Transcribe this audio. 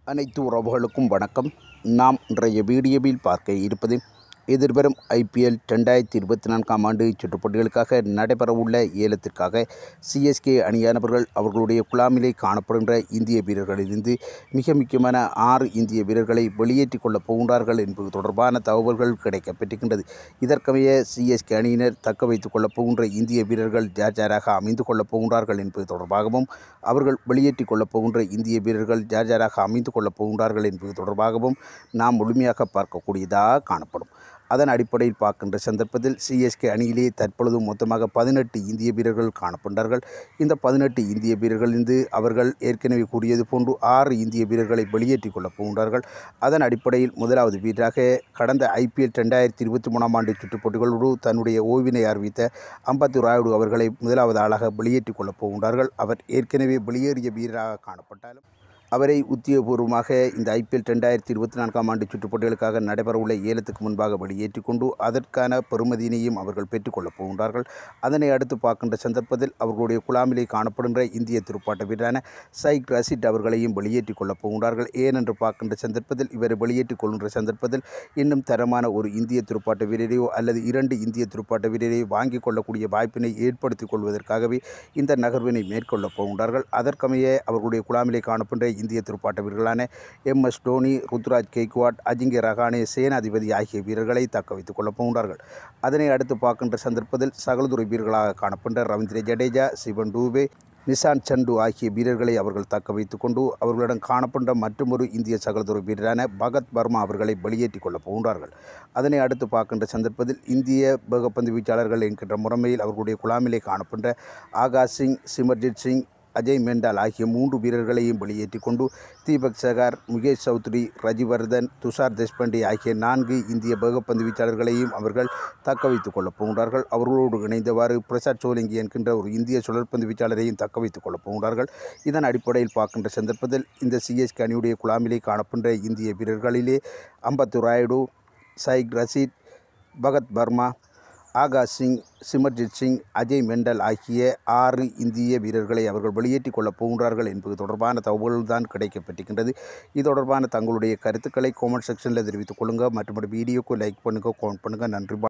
அனைத்து உறவுகளுக்கும் வணக்கம் நாம் இன்றைய வீடியோவில் பார்க்க இருப்பது எதிர்வரும் ஐபிஎல் ரெண்டாயிரத்தி இருபத்தி நான்காம் ஆண்டு சுற்றுப்போட்டிகளுக்காக நடைபெறவுள்ள ஏலத்திற்காக சிஎஸ்கே அணியானவர்கள் அவர்களுடைய குழாமிலே காணப்படுகின்ற இந்திய வீரர்களிலிருந்து மிக முக்கியமான ஆறு இந்திய வீரர்களை வெளியேற்றிக் கொள்ளப் போகின்றார்கள் என்பது தொடர்பான தகவல்கள் கிடைக்கப்பட்டிருக்கின்றது இதற்கமைய சிஎஸ்கே அணியினர் தக்க வைத்துக் கொள்ளப் போகின்ற இந்திய வீரர்கள் யார் யாராக அமைந்து கொள்ளப் போகின்றார்கள் என்பது தொடர்பாகவும் அவர்கள் வெளியேற்றிக் கொள்ளப் போகின்ற இந்திய வீரர்கள் யார் யாராக அமைந்து கொள்ளப் போகின்றார்கள் என்பது தொடர்பாகவும் நாம் முழுமையாக பார்க்கக்கூடியதாக காணப்படும் அதன் அடிப்படையில் பார்க்கின்ற சந்தர்ப்பத்தில் சிஎஸ்கே அணியிலே தற்பொழுது மொத்தமாக பதினெட்டு இந்திய வீரர்கள் காணப்படுகிறார்கள் இந்த பதினெட்டு இந்திய வீரர்களிலிருந்து அவர்கள் ஏற்கனவே கூறியது போன்று ஆறு இந்திய வீரர்களை வெளியேற்றிக் கொள்ளப் போகின்றார்கள் அதன் அடிப்படையில் முதலாவது வீரராக கடந்த ஐபிஎல் ரெண்டாயிரத்தி இருபத்தி மூணாம் ஆண்டு சுற்றுப் போட்டிகளோடு தன்னுடைய ஓய்வினை அறிவித்த அம்பத்து ராயுடு அவர்களை முதலாவது ஆளாக வெளியேற்றிக் கொள்ளப் போகின்றார்கள் அவர் ஏற்கனவே வெளியேறிய வீரராக காணப்பட்டாலும் அவரை உத்தியோகபூர்வமாக இந்த ஐபிஎல் ரெண்டாயிரத்தி இருபத்தி நான்காம் ஆண்டு சுற்றுப் போட்டிகளுக்காக நடைபெறவுள்ள ஏலத்துக்கு முன்பாக வெளியேற்றிக் கொண்டு அதற்கான பெறுமதியினையும் அவர்கள் பெற்றுக்கொள்ளப் போகின்றார்கள் அதனை அடுத்து பார்க்கின்ற சந்தர்ப்பத்தில் அவர்களுடைய குழாமிலே காணப்படுகின்ற இந்திய துடுப்பாட்ட வீரரான சைக் ரசிட் அவர்களையும் வெளியேற்றிக் கொள்ளப் போகின்றார்கள் ஏனென்று பார்க்கின்ற சந்தர்ப்பத்தில் இவரை வெளியேற்றிக் கொள்கின்ற சந்தர்ப்பத்தில் இன்னும் தரமான ஒரு இந்திய துடுப்பாட்ட வீரரையோ அல்லது இரண்டு இந்திய துடுப்பாட்ட வீரரையோ வாங்கிக் கொள்ளக்கூடிய வாய்ப்பினை ஏற்படுத்திக் கொள்வதற்காகவே இந்த நகர்வினை மேற்கொள்ளப் போகின்றார்கள் அதற்கமைய அவர்களுடைய குழாமிலே காணப்படுகின்ற இந்திய துடுப்பாட்ட வீரர்களான எம் எஸ் டோனி ருத்ராஜ் கெய்க்வாட் அஜிங்கே ரகானே சேனாதிபதி ஆகிய வீரர்களை தக்க வைத்துக் கொள்ளப் போகின்றார்கள் அதனை அடுத்து பார்க்கின்ற சந்தர்ப்பத்தில் சகலதுறை வீரர்களாக காணப்படுகின்ற ரவீந்திர ஜடேஜா சிவன் டூபே நிசாந்த் சண்டு ஆகிய வீரர்களை அவர்கள் தக்க வைத்துக் கொண்டு அவர்களிடம் காணப்படுகின்ற மற்றொரு இந்திய சகலதுறை வீரரான பகத் வர்மா அவர்களை வெளியேற்றிக் கொள்ளப் போகின்றார்கள் அதனை அடுத்து பார்க்கின்ற சந்தர்ப்பத்தில் இந்திய வேகப்பந்து வீச்சாளர்கள் என்கின்ற முறைமையில் அவர்களுடைய குழாமிலே காணப்படுகின்ற ஆகாஷ் சிங் சிமர்ஜித் சிங் அஜய் மெண்டால் ஆகிய மூன்று வீரர்களையும் வெளியேற்றி கொண்டு தீபக் சகார் முகேஷ் சௌத்ரி ரஜிவர்தன் துஷார் தேஷ்பாண்டே ஆகிய நான்கு இந்திய வேகப்பந்து வீச்சாளர்களையும் அவர்கள் தக்க வைத்துக் கொள்ளப் போகின்றார்கள் அவர்களோடு இணைந்தவாறு பிரசாத் சோலிங்கி என்கின்ற ஒரு இந்திய சுழற்பந்து வீச்சாளரையும் தக்க வைத்துக் கொள்ளப் போகின்றார்கள் இதன் அடிப்படையில் பார்க்கின்ற சந்தர்ப்பத்தில் இந்த சிஎஸ்கே அணியுடைய குழாமிலே காணப்படுகின்ற இந்திய வீரர்களிலே அம்பத்து ராயுடு சைக் ரசீத் பகத் வர்மா ஆகாஷ் சிங் சிமர்ஜித் சிங் அஜய் மெண்டல் ஆகிய ஆறு இந்திய வீரர்களை அவர்கள் வெளியேற்றிக் கொள்ளப் போகின்றார்கள் என்பது தொடர்பான தகவல்கள் தான் கிடைக்கப்பட்டிருக்கின்றது இது தொடர்பான தங்களுடைய கருத்துக்களை காமெண்ட் செக்ஷனில் தெரிவித்துக் கொள்ளுங்கள் மற்றும் வீடியோக்கு லைக் பண்ணுங்கள் கமெண்ட் பண்ணுங்கள் நன்றி